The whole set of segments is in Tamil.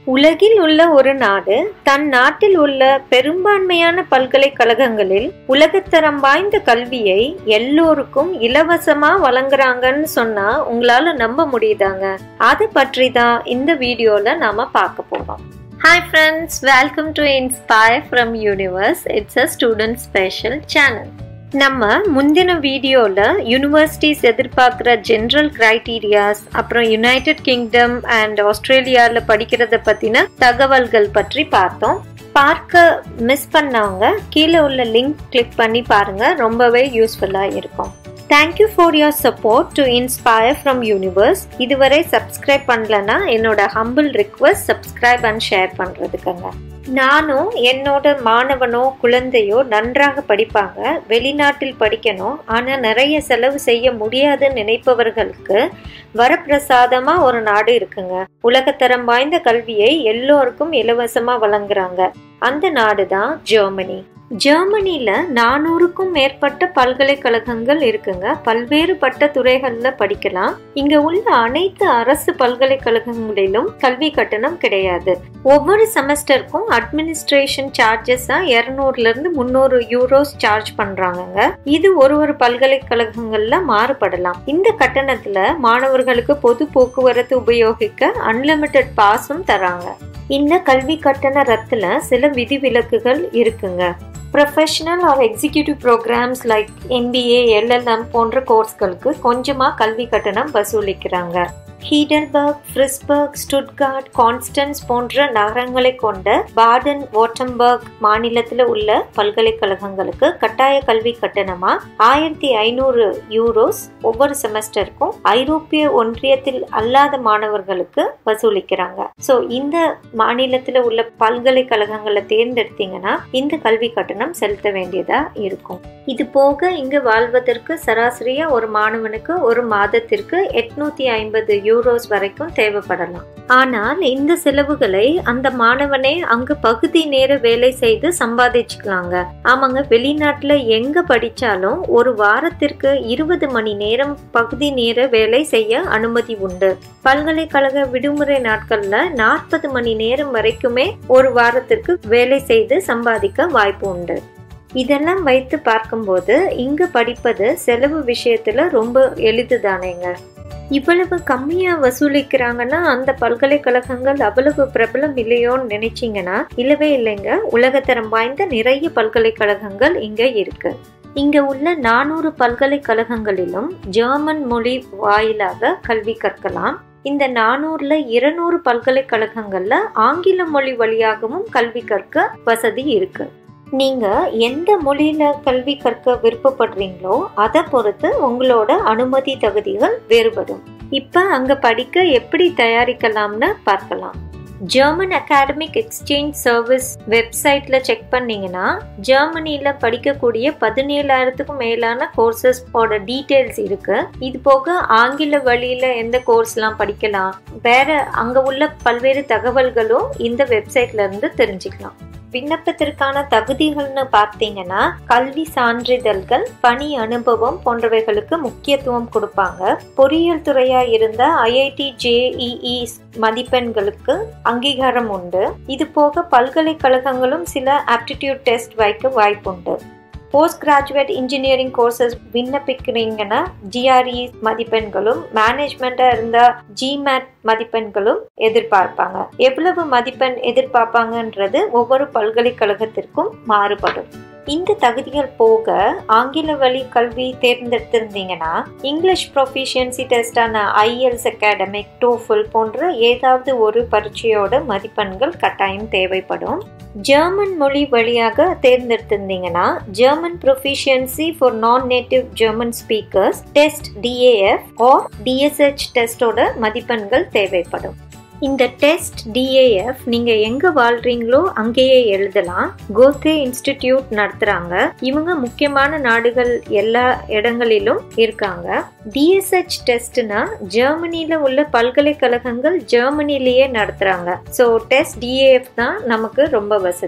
உலகில் உள்ள ஒரு நாடு தன் நாட்டில் உள்ள பெரும்பான்மையான பல்கலைக்கழகங்களில் உலகத்தரம் வாய்ந்த கல்வியை எல்லோருக்கும் இலவசமா வழங்குறாங்கன்னு சொன்னா உங்களால நம்ப முடியுதாங்க அது பற்றி தான் இந்த வீடியோல நாம பார்க்க போறோம் hi friends welcome to inspire from universe it's a student special channel நம்ம முந்தின வீடியோவில் யூனிவர்சிட்டிஸ் எதிர்பார்க்குற ஜென்ரல் கிரைட்டீரியாஸ் அப்புறம் யுனைடெட் கிங்டம் அண்ட் ஆஸ்திரேலியாவில் படிக்கிறத பற்றின தகவல்கள் பற்றி பார்த்தோம் பார்க்க மிஸ் பண்ணவங்க கீழே உள்ள லிங்க் கிளிக் பண்ணி பாருங்க ரொம்பவே யூஸ்ஃபுல்லாக இருக்கும் thank you for your support to inspire from universe இதுவரை சப்ஸ்கிரைப் பண்ணலன்னா என்னோட humble request subscribe and share பண்ணுறதுக்குங்க நானும் என்னோட மாணவனோ குழந்தையோ நன்றாக படிப்பாங்க வெளிநாட்டில் படிக்கணும் ஆனால் நிறைய செலவு செய்ய முடியாதுன்னு நினைப்பவர்களுக்கு வரப்பிரசாதமா ஒரு நாடு இருக்குங்க உலகத்தரம் வாய்ந்த கல்வியை எல்லோருக்கும் இலவசமா வழங்குறாங்க அந்த நாடு தான் ஜெர்மனி ஜெர்மனியில நானூறுக்கும் மேற்பட்ட பல்கலைக்கழகங்கள் இருக்குங்க பல்வேறுபட்ட துறைகள்ல படிக்கலாம் இங்க உள்ள அனைத்து அரசு பல்கலைக்கழகங்களிலும் கல்வி கட்டணம் கிடையாது ஒவ்வொரு செமஸ்டருக்கும் அட்மினிஸ்ட்ரேஷன் சார்ஜஸா இருநூறுல இருந்து முந்நூறு யூரோஸ் சார்ஜ் பண்றாங்கங்க இது ஒரு ஒரு பல்கலைக்கழகங்கள்ல மாறுபடலாம் இந்த கட்டணத்துல மாணவர்களுக்கு பொது போக்குவரத்து உபயோகிக்க அன்லிமிட்டெட் பாஸும் தராங்க இந்த கல்வி கட்டண ரத்துல சில விதிவிலக்குகள் இருக்குங்க professional or executive programs like MBA LLM போன்ற கோர்ஸ்களுக்கு கொஞ்சமாக கல்வி கட்டணம் வசூலிக்கிறாங்க ஹீடல்பர்க் ஃப்ரிஸ்பர்க் ஸ்டுட்கார்ட் கான்ஸ்டன்ஸ் போன்ற நகரங்களை கொண்ட பாடன் வாட்டம்பர்க் மாநிலத்தில் உள்ள பல்கலைக்கழகங்களுக்கு கட்டாய கல்வி கட்டணமா ஆயிரத்தி ஐநூறு யூரோஸ் ஒவ்வொரு செமஸ்டருக்கும் ஐரோப்பிய ஒன்றியத்தில் அல்லாத மாணவர்களுக்கு வசூலிக்கிறாங்க ஸோ இந்த மாநிலத்தில் உள்ள பல்கலைக்கழகங்களை தேர்ந்தெடுத்தீங்கன்னா இந்த கல்வி கட்டணம் செலுத்த வேண்டியதா இருக்கும் இது போக இங்கு வாழ்வதற்கு சராசரியா ஒரு மாணவனுக்கு ஒரு மாதத்திற்கு எட்நூத்தி ஐம்பது யூரோஸ் வரைக்கும் தேவைப்படலாம் ஆனால் இந்த செலவுகளை அந்த மாணவனே அங்கு பகுதி நேர வேலை செய்து சம்பாதிச்சுக்கலாங்க ஆமாங்க வெளிநாட்டுல எங்க படிச்சாலும் ஒரு வாரத்திற்கு இருபது மணி நேரம் பகுதி நேர வேலை செய்ய அனுமதி உண்டு பல்கலைக்கழக விடுமுறை நாட்கள்ல நாற்பது மணி நேரம் வரைக்குமே ஒரு வாரத்திற்கு வேலை செய்து சம்பாதிக்க வாய்ப்பு உண்டு இதெல்லாம் வைத்து பார்க்கும்போது இங்க படிப்பது செலவு விஷயத்துல ரொம்ப எளிதுதானேங்க இவ்வளவு கம்மியா வசூலிக்கிறாங்கன்னா அந்த பல்கலைக்கழகங்கள் அவ்வளவு பிரபலம் இல்லையோன்னு நினைச்சீங்கன்னா இல்லவே இல்லைங்க உலகத்தரம் வாய்ந்த நிறைய பல்கலைக்கழகங்கள் இங்க இருக்கு இங்க உள்ள நானூறு பல்கலைக்கழகங்களிலும் ஜெர்மன் மொழி வாயிலாக கல்வி கற்கலாம் இந்த நானூறுல இருநூறு பல்கலைக்கழகங்கள்ல ஆங்கில மொழி வழியாகவும் கல்வி கற்க வசதி இருக்கு நீங்க எந்த மொழியில கல்வி கற்க விருப்பப்படுறீங்களோ அதை பொறுத்து உங்களோட அனுமதி தகுதிகள் வேறுபடும் இப்ப அங்க படிக்க எப்படி தயாரிக்கலாம்னு பார்க்கலாம் ஜெர்மன் அகாடமிக் எக்ஸ்சேஞ்ச் சர்வீஸ் வெப்சைட்ல செக் பண்ணீங்கன்னா ஜெர்மனியில படிக்கக்கூடிய பதினேழாயிரத்துக்கும் மேலான கோர்சஸோட டீட்டெயில்ஸ் இருக்கு இது போக ஆங்கில வழியில எந்த கோர்ஸ்லாம் படிக்கலாம் வேற அங்க உள்ள பல்வேறு தகவல்களும் இந்த வெப்சைட்ல இருந்து தெரிஞ்சுக்கலாம் விண்ணப்பத்திற்கான தகுதிகள்னு பார்த்தீங்கன்னா கல்வி சான்றிதழ்கள் பணி அனுபவம் போன்றவைகளுக்கு முக்கியத்துவம் கொடுப்பாங்க பொறியியல் துறையா இருந்த ஐஐடி ஜேஇஇ மதிப்பெண்களுக்கு அங்கீகாரம் உண்டு இது போக பல்கலைக்கழகங்களும் சில ஆப்டிடியூட் டெஸ்ட் வைக்க வாய்ப்புண்டு போஸ்ட் கிராஜுவேட் இன்ஜினியரிங் கோர்சஸ் விண்ணப்பிக்கிறீங்கன்னா ஜிஆர்இ மதிப்பெண்களும் மேனேஜ்மெண்ட்டாக இருந்தால் ஜிமேட் மதிப்பெண்களும் எதிர்பார்ப்பாங்க எவ்வளவு மதிப்பெண் எதிர்பார்ப்பாங்கன்றது ஒவ்வொரு பல்கலைக்கழகத்திற்கும் மாறுபடும் இந்த தகுதிகள் போக ஆங்கில வழி கல்வி தேர்ந்தெடுத்திருந்தீங்கன்னா இங்கிலீஷ் ப்ரொஃபிஷியன்சி டெஸ்டான ஐஎல்ஸ் அகாடமிக் டோஃபுல் போன்ற ஏதாவது ஒரு பரீட்சையோட மதிப்பெண்கள் கட்டாயம் தேவைப்படும் ஜெர்மன் மொழி வழியாக தேர்ந்தெடுத்திருந்தீங்கன்னா German proficiency for non native German speakers test DAF or DSH டெஸ்டோட மதிப்பெண்கள் தேவைப்படும் இந்த டெஸ்ட் டிஏஎஃப் நீங்கள் எங்கே வாழ்கிறீங்களோ அங்கேயே எழுதலாம் கோத்தே இன்ஸ்டிடியூட் நடத்துகிறாங்க இவங்க முக்கியமான நாடுகள் எல்லா இடங்களிலும் இருக்காங்க டிஎஸ்ஹெச் டெஸ்ட்னா ஜெர்மனியில் உள்ள பல்கலைக்கழகங்கள் ஜெர்மனிலேயே நடத்துகிறாங்க ஸோ டெஸ்ட் டிஏஎஃப் தான் நமக்கு ரொம்ப வசதி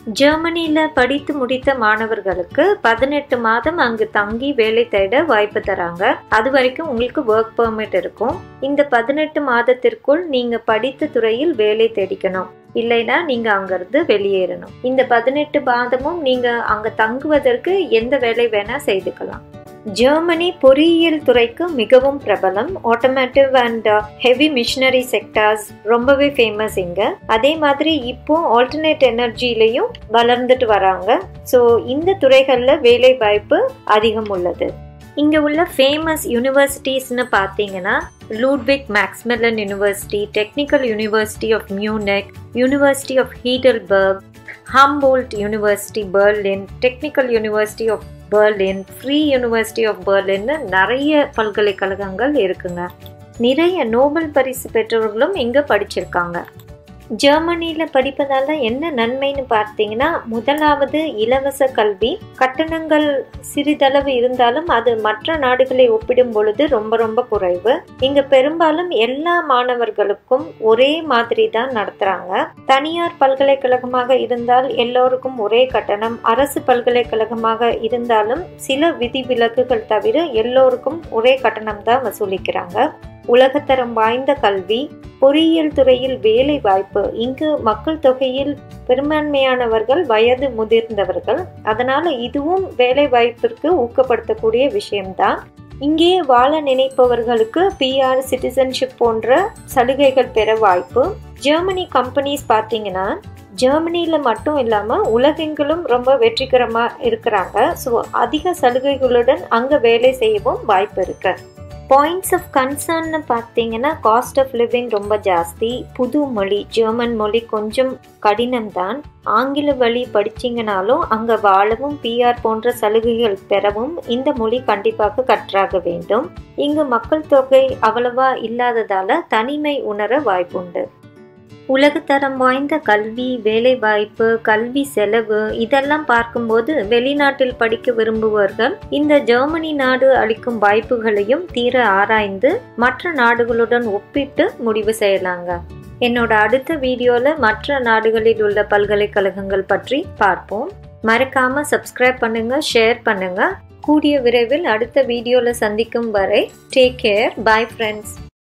ஜெர்மனியில படித்து முடித்த மாணவர்களுக்கு பதினெட்டு மாதம் அங்கு தங்கி வேலை தேட வாய்ப்பு தராங்க அது வரைக்கும் உங்களுக்கு ஒர்க் பெர்மிட் இருக்கும் இந்த பதினெட்டு மாதத்திற்குள் நீங்க படித்த துறையில் வேலை தேடிக்கணும் இல்லைன்னா நீங்க அங்கிருந்து வெளியேறணும் இந்த பதினெட்டு மாதமும் நீங்க அங்க தங்குவதற்கு எந்த வேலை வேணா செய்துக்கலாம் ஜெர்மனி பொறியியல் துறைக்கு மிகவும் பிரபலம் automotive and heavy machinery sectors ரொம்பவே ஃபேமஸ் இங்க அதே மாதிரி இப்போ ஆல்டர்னேட் எனர்ஜிலையும் வளர்ந்துட்டு வராங்க ஸோ இந்த துறைகளில் வேலை வாய்ப்பு அதிகம் உள்ளது இங்கே உள்ள ஃபேமஸ் யூனிவர்சிட்டிஸ்னு பார்த்தீங்கன்னா Ludwig Maximilian university technical university of Munich university of Heidelberg Humboldt university Berlin technical university of Berlin free university of பெர்லின்னு நிறைய பல்கலைக்கழகங்கள் இருக்குங்க நிறைய நோபல் பரிசு பெற்றவர்களும் இங்கே படிச்சிருக்காங்க ஜெர்மனியில் படிப்பதால என்ன நன்மைன்னு பார்த்தீங்கன்னா முதலாவது இலவச கல்வி கட்டணங்கள் சிறிதளவு இருந்தாலும் அது மற்ற நாடுகளை ஒப்பிடும் பொழுது ரொம்ப ரொம்ப குறைவு இங்க பெரும்பாலும் எல்லா மாணவர்களுக்கும் ஒரே மாதிரி தான் நடத்துறாங்க தனியார் பல்கலைக்கழகமாக இருந்தால் எல்லோருக்கும் ஒரே கட்டணம் அரசு பல்கலைக்கழகமாக இருந்தாலும் சில விதிவிலக்குகள் தவிர எல்லோருக்கும் ஒரே கட்டணம் தான் வசூலிக்கிறாங்க உலகத்தரம் வாய்ந்த கல்வி பொறியியல் துறையில் வேலை வாய்ப்பு இங்கு மக்கள் தொகையில் பெரும்பான்மையானவர்கள் வயது முதிர்ந்தவர்கள் அதனால இதுவும் வேலை வாய்ப்பிற்கு ஊக்கப்படுத்தக்கூடிய விஷயம்தான் இங்கே வாழ நினைப்பவர்களுக்கு பிஆர் சிட்டிசன்ஷிப் போன்ற சலுகைகள் பெற வாய்ப்பு ஜெர்மனி கம்பெனிஸ் பார்த்தீங்கன்னா ஜெர்மனியில் மட்டும் இல்லாமல் உலகெங்கிலும் ரொம்ப வெற்றிகரமாக இருக்கிறாங்க ஸோ அதிக சலுகைகளுடன் அங்கே வேலை செய்யவும் வாய்ப்பு இருக்கு பாயிண்ட்ஸ் ஆஃப் கன்சர்ன்னு பார்த்தீங்கன்னா காஸ்ட் ஆஃப் லிவிங் ரொம்ப ஜாஸ்தி புது மொழி ஜெர்மன் மொழி கொஞ்சம் கடினம்தான் ஆங்கில வழி படிச்சிங்கனாலும் அங்கே வாழவும் பிஆர் போன்ற சலுகைகள் பெறவும் இந்த மொழி கண்டிப்பாக கற்றாக வேண்டும் இங்கு மக்கள் தொகை அவ்வளவா இல்லாததால தனிமை உணர வாய்ப்புண்டு உலகத்தரம் வாய்ந்த கல்வி வேலைவாய்ப்பு கல்வி செலவு இதெல்லாம் பார்க்கும்போது வெளிநாட்டில் படிக்க விரும்புபவர்கள் இந்த ஜெர்மனி நாடு அளிக்கும் வாய்ப்புகளையும் தீர ஆராய்ந்து மற்ற நாடுகளுடன் ஒப்பிட்டு முடிவு செய்யலாங்க என்னோட அடுத்த வீடியோல மற்ற நாடுகளில் உள்ள பல்கலைக்கழகங்கள் பற்றி பார்ப்போம் மறக்காம சப்ஸ்கிரைப் பண்ணுங்க ஷேர் பண்ணுங்க கூடிய விரைவில் அடுத்த வீடியோல சந்திக்கும் வரை டேக் கேர் பாய் ஃப்ரெண்ட்ஸ்